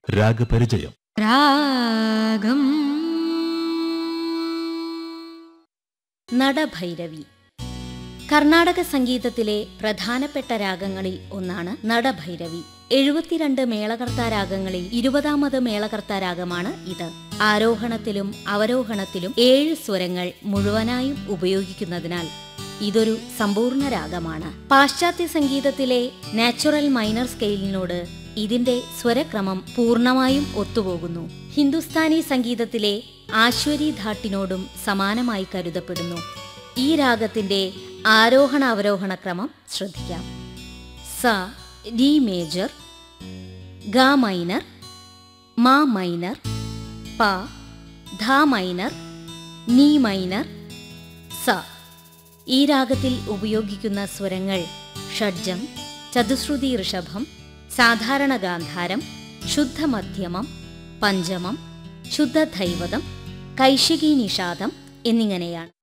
രാഗപരിചയം രാഗം നടഭൈരവി കർണാടക സംഗീതത്തിലെ പ്രധാനപ്പെട്ട രാഗങ്ങളിൽ ഒന്നാണ് നടഭൈരവി എഴുപത്തിരണ്ട് മേളകർത്താ രാഗങ്ങളിൽ ഇരുപതാമത് മേളകർത്താ രാഗമാണ് ഇത് ആരോഹണത്തിലും അവരോഹണത്തിലും ഏഴ് സ്വരങ്ങൾ മുഴുവനായും ഉപയോഗിക്കുന്നതിനാൽ ഇതൊരു സമ്പൂർണ്ണ രാഗമാണ് പാശ്ചാത്യ സംഗീതത്തിലെ നാച്ചുറൽ മൈനർ സ്കെയിലിനോട് ഇതിന്റെ സ്വരക്രമം പൂർണ്ണമായും ഒത്തുപോകുന്നു ഹിന്ദുസ്ഥാനി സംഗീതത്തിലെ ആശ്വരി ധാട്ടിനോടും സമാനമായി കരുതപ്പെടുന്നു ഈ രാഗത്തിന്റെ ആരോഹണ അവരോഹണ ക്രമം ശ്രദ്ധിക്കാം സ ഡി മേജർ ഗ മൈനർ മാ മൈനർ പ ധ മൈനർ നീ മൈനർ സ ഈ രാഗത്തിൽ ഉപയോഗിക്കുന്ന സ്വരങ്ങൾ ഷഡ്ജം ചതുശ്രുതി ഋഷഭം സാധാരണ ഗാന്ധാരം ശുദ്ധമധ്യമം പഞ്ചമം ശുദ്ധധൈവതം കൈശികി നിഷാദം എന്നിങ്ങനെയാണ്